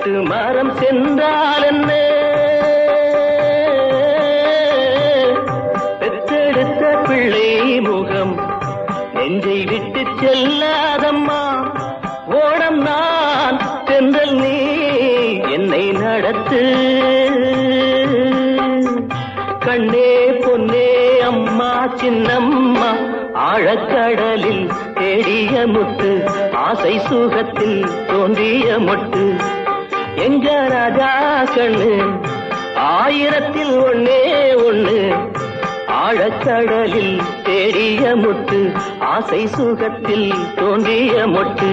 கட்டு மரம் சென்றால் என்ன பெற்றெடுத்த பிள்ளை முகம் நெஞ்சை விட்டு செல்லாதம்மா ஓடம் நான் சென்றல் நீ என்னை நடத்து கண்ணே பொன்னே அம்மா சின்னம்மா ஆழக்கடலில் தேடிய முத்து ஆசை சுகத்தில் தோன்றிய மொட்டு எங்க ராஜா கண்ணு ஆயிரத்தில் ஒன்னே ஒண்ணு ஆழக்கடலில் தேடிய முத்து ஆசை சுகத்தில் தோன்றிய மொட்டு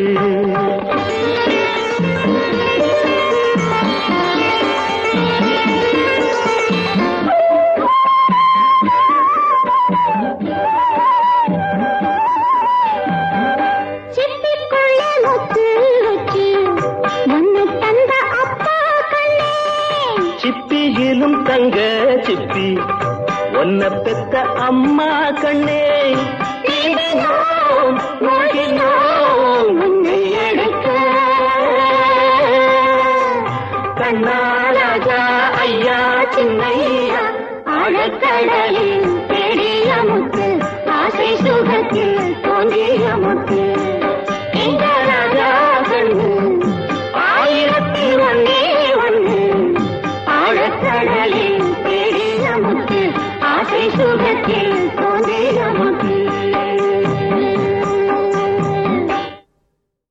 சிப்பிக்குள்ளே முத்து வச்சு ஒன்னு தந்த அப்பா கண்ணே சிப்பியிலும் தங்க சிப்பி ஒன்ன பெத்த அம்மா கண்ணே தீண்டினோம், மூழ்கினோம், உன்னை எடுக்க. கண்ணாராஜா ஐயா சின்னையா ஆழக்கடலில் தேடிய முத்து ஆசை சுகத்தில் தோன்றிய முத்து இந்த ராஜா கண்ணு ஆயிரத்தில் ஒன்னே ஒன்று ஆழக்கடலில் தேடிய முத்து ஆசை சுகத்தில் தோன்றிய முத்து